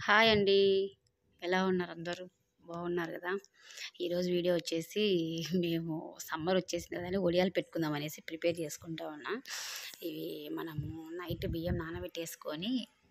hi అండి ఎలా ఉన్నారు అందరూ బాగున్నారు కదా ఈరోజు వీడియో వచ్చేసి మేము సమ్మర్ వచ్చేసింది కదా అని వడియాలు పెట్టుకుందాం అనేసి ప్రిపేర్ చేసుకుంటా ఉన్నా ఇవి మనము నైట్ బియ్యం నానబెట్టేసుకొని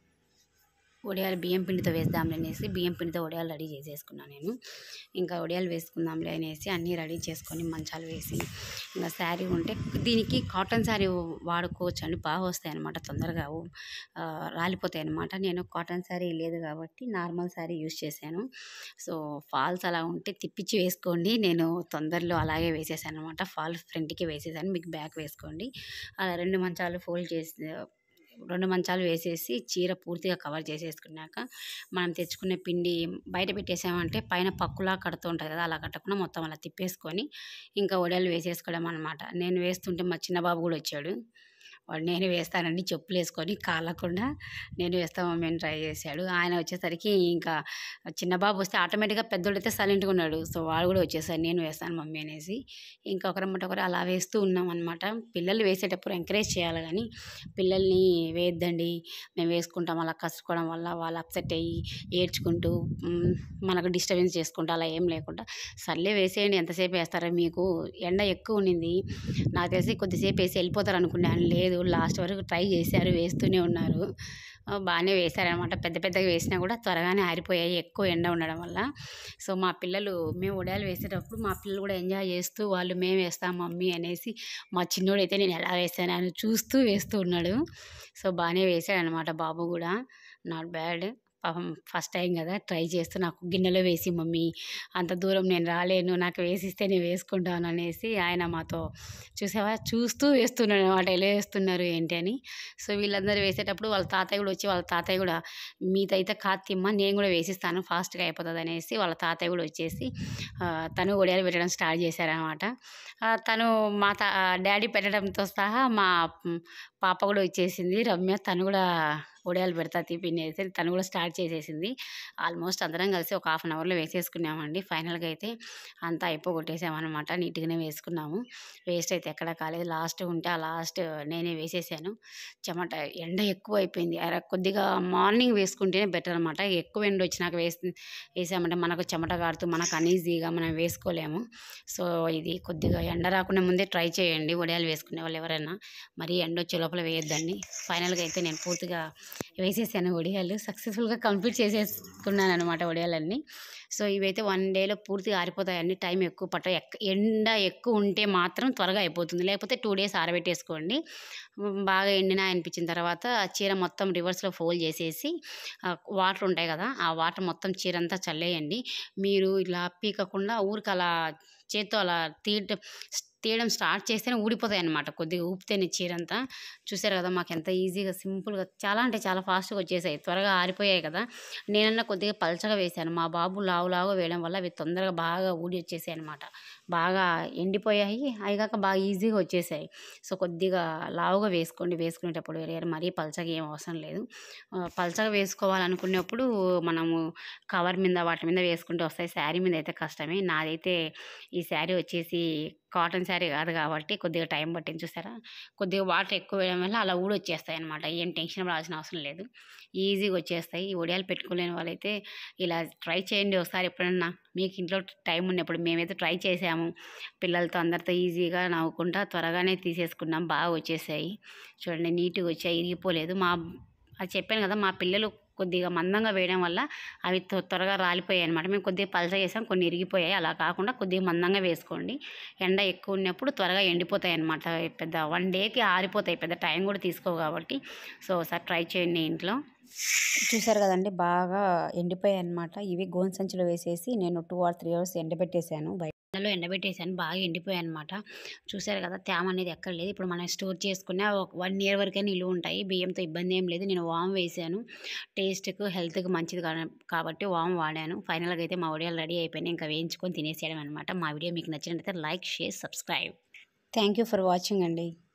వడియాలు బియ్యం పిండితో వేద్దాంలే అనేసి బియ్యం పిండితో వడియాలు రెడీ చేసేసుకున్నాను నేను ఇంకా వడియాలు వేసుకుందాంలే అనేసి అన్నీ రెడీ చేసుకొని మంచాలు వేసి ఇంకా శారీ ఉంటే దీనికి కాటన్ శారీ వాడుకోవచ్చు అండి బాగా వస్తాయి అనమాట తొందరగా ఆ, రాలిపోతాయి అనమాట నేను కాటన్ శారీ లేదు కాబట్టి నార్మల్ శారీ యూస్ చేశాను సో ఫాల్స్ అలా ఉంటే తిప్పించి వేసుకోండి నేను తొందరలో అలాగే వేసేసాను అనమాట ఫాల్స్ ఫ్రంట్కి వేసేసాను మీకు బ్యాక్ వేసుకోండి అలా రెండు మంచాలు ఫోల్డ్ చేసి రెండు మంచాలు వేసేసి చీర పూర్తిగా కవర్ చేసేసుకున్నాక మనం తెచ్చుకునే పిండి బయట పెట్టేసామంటే పైన పక్కులా కడుతూ ఉంటుంది కదా అలా కట్టకుండా మొత్తం అలా తిప్పేసుకొని ఇంకా వడియాలు వేసేసుకోవడం అనమాట నేను వేస్తుంటే మా చిన్న బాబు కూడా వచ్చాడు వాడు నేను వేస్తానండి చెప్పులు వేసుకొని కాలకుండా నేను వేస్తా మమ్మీ అని ట్రై చేశాడు ఆయన వచ్చేసరికి ఇంకా చిన్న బాబు వస్తే ఆటోమేటిక్గా పెద్దోడు అయితే సైలెంట్గా ఉన్నాడు సో వాడు కూడా వచ్చేసాడు నేను వేస్తాను మమ్మీ అనేసి ఇంకా ఒకరమ్మట ఒకరు అలా వేస్తూ ఉన్నాం అనమాట పిల్లలు వేసేటప్పుడు ఎంకరేజ్ చేయాలి కానీ పిల్లల్ని వేయద్దండి మేము వేసుకుంటాం అలా కసుకోవడం వల్ల వాళ్ళు అప్సెట్ అయ్యి ఏడ్చుకుంటూ మ్, మనకు డిస్టర్బెన్స్ చేసుకుంటూ అలా ఏం లేకుండా సర్లే వేసేయండి ఎంతసేపు వేస్తారో మీకు ఎండ ఎక్కువ ఉన్నింది నాకు తెలిసి కొద్దిసేపు వేసి వెళ్ళిపోతారు అనుకున్నాను లేదు లాస్ట్ వరకు ట్రై చేశారు వేస్తూనే ఉన్నారు ఆ, బాగానే వేశారనమాట పెద్ద పెద్దగా వేసినా కూడా త్వరగానే ఆరిపోయాయి ఎక్కువ ఎండ ఉండడం వల్ల సో మా పిల్లలు మేము ఉడాలు వేసేటప్పుడు మా పిల్లలు కూడా ఎంజాయ్ చేస్తూ వాళ్ళు మేము వేస్తాం మమ్మీ అనేసి మా చిన్నోడు అయితే నేను ఎలా వేస్తాను అని చూస్తూ వేస్తూ ఉన్నాడు సో బాగానే వేసాడు అనమాట బాబు కూడా నాట్ బ్యాడ్ పాపం ఫస్ట్ టైం కదా ట్రై చేస్తూ నాకు గిన్నెలో వేసి మమ్మీ అంత దూరం నేను రాలేను నాకు వేసిస్తే నేను వేసుకుంటాను అనేసి ఆయన మాతో చూసావా చూస్తూ వేస్తున్నాడు అనమాట ఎలా వేస్తున్నారు ఏంటి అని సో వీళ్ళందరూ వేసేటప్పుడు వాళ్ళ తాతయ్య కూడా వచ్చి వాళ్ళ తాతయ్య కూడా మీతైతే కాతిమ్మ నేను కూడా వేసిస్తాను ఫాస్ట్గా అయిపోతుంది అనేసి వాళ్ళ తాతయ్య కూడా వచ్చేసి ఆ, తను ఒడియాలు పెట్టడం స్టార్ట్ చేశారనమాట ఆ, తను మా తా డాడీ పెట్టడంతో సహా మా మ్, పాప కూడా వచ్చేసింది రమ్య తను కూడా ఒడియాలు పెడతా తిప్పినేసి తను కూడా స్టార్ట్ చేసేసింది ఆల్మోస్ట్ అందరం కలిసి ఒక హాఫ్ అన్ అవర్లో వేసేసుకున్నామండి ఫైనల్గా అయితే అంతా అయిపోగొట్టేసామన్నమాట నీట్గానే వేసుకున్నాము వేస్ట్ అయితే ఎక్కడ కాలేదు లాస్ట్ ఉంటే ఆ లాస్ట్ నేనే వేసేసాను చెమట ఎండ ఎక్కువ అయిపోయింది అర కొద్దిగా మార్నింగ్ వేసుకుంటేనే బెటర్ అనమాట ఎక్కువ ఎండ వచ్చినాక వేసి వేసామంటే మనకు చెమట కారుతూ మనకు అనీజీగా మనం వేసుకోలేము సో ఇది కొద్దిగా ఎండ రాకుండా ముందే ట్రై చేయండి వడియాలు వేసుకునే వాళ్ళు ఎవరైనా మరీ ఎండ వచ్చే లోపల వేయొద్దండి ఫైనల్గా అయితే నేను పూర్తిగా వేసేసాను వడియాలు సక్సెస్ఫుల్గా కంప్లీట్ చేసేసుకున్నాను అనమాట వడియాలన్నీ సో ఇవైతే వన్ డేలో పూర్తిగా ఆరిపోతాయండి టైం ఎక్కువ పట్ట ఎక్క ఎండ ఎక్కువ ఉంటే మాత్రం త్వరగా అయిపోతుంది లేకపోతే టూ డేస్ ఆరబెట్టేసుకోండి ఉమ్, బాగా ఎండినా అనిపించిన తర్వాత ఆ చీర మొత్తం రివర్స్లో ఫోల్డ్ చేసేసి వాటర్ ఉంటాయి కదా ఆ వాటర్ మొత్తం చీర అంతా చల్లేయండి మీరు ఇలా పీకకుండా ఊరికి అలా చేత్తో అలా తీయటం తీయడం స్టార్ట్ చేస్తేనే ఊడిపోతాయి అన్నమాట కొద్దిగా ఊపితేనే చీర అంతా చూసారు కదా మాకు ఎంత ఈజీగా సింపుల్గా చాలా అంటే చాలా ఫాస్ట్గా వచ్చేసాయి త్వరగా ఆరిపోయాయి కదా నేనన్నా కొద్దిగా పలచగా వేశాను మా బాబు లావు లావుగా వేయడం వల్ల అవి తొందరగా బాగా ఊడి వచ్చేసాయి అనమాట బాగా ఎండిపోయాయి అవి కాక బాగా ఈజీగా వచ్చేసాయి సో కొద్దిగా లావుగా వేసుకోండి వేసుకునేటప్పుడు వేరే మరీ పలచగా ఏం అవసరం లేదు ఆ, పలచగా వేసుకోవాలనుకున్నప్పుడు మనము కవర్ మీద వాటి మీద వేసుకుంటూ వస్తాయి శారీ మీద అయితే కష్టమే నాదైతే ఈ శారీ వచ్చేసి కాటన్ శారీ కాదు కాబట్టి కొద్దిగా టైం పట్టింది చూసారా కొద్దిగా వాటర్ ఎక్కువ వేయడం వల్ల అలా ఊడి వచ్చేస్తాయి అనమాట ఏం టెన్షన్ పడాల్సిన అవసరం లేదు ఈజీగా వచ్చేస్తాయి ఈ వడియాలు పెట్టుకోలేని వాళ్ళైతే ఇలా ట్రై చేయండి ఒకసారి ఎప్పుడన్నా మీకు ఇంట్లో టైం ఉన్నప్పుడు మేమైతే ట్రై చేసాము పిల్లలతో అందరితో ఈజీగా నవ్వుకుంటా త్వరగానే తీసేసుకున్నాం బాగా వచ్చేసాయి చూడండి నీట్గా వచ్చాయి ఇరిగిపోలేదు మా అది చెప్పాను కదా మా పిల్లలు కొద్దిగా మందంగా వేయడం వల్ల అవి త్వ- త్వరగా రాలిపోయాయి అనమాట మేము కొద్దిగా పలచ చేసాం కొన్ని ఇరిగిపోయాయి అలా కాకుండా కొద్దిగా మందంగా వేసుకోండి ఎండ ఎక్కువ ఉన్నప్పుడు త్వరగా ఎండిపోతాయి అనమాట పెద్ద వన్ డేకి ఆరిపోతాయి పెద్ద టైం కూడా తీసుకోవు కాబట్టి సో ఒకసారి ట్రై చేయండి ఇంట్లో చూసారు కదండి బాగా ఎండిపోయాయి అనమాట ఇవి గోన్ సంచిలో వేసేసి నేను టూ ఆర్ త్రీ అవర్స్ ఎండబెట్టేశాను బయటలో ఎండబెట్టేశాను బాగా ఎండిపోయాయి అనమాట చూసారు కదా తేమ అనేది ఎక్కడ లేదు ఇప్పుడు మనం స్టోర్ చేసుకున్న ఒక వన్ ఇయర్ వరకే నిలువ ఉంటాయి బియ్యంతో ఇబ్బంది ఏం లేదు నేను వామ్ వేసాను టేస్ట్కు హెల్త్కి మంచిది కా- కాబట్టి వామ్ వాడాను ఫైనల్గా అయితే మా వడియాలు రెడీ అయిపోయినాయి ఇంకా వేయించుకొని తినేసేయడం అనమాట మా వీడియో మీకు నచ్చినట్లయితే like share subscribe thank you for watching అండి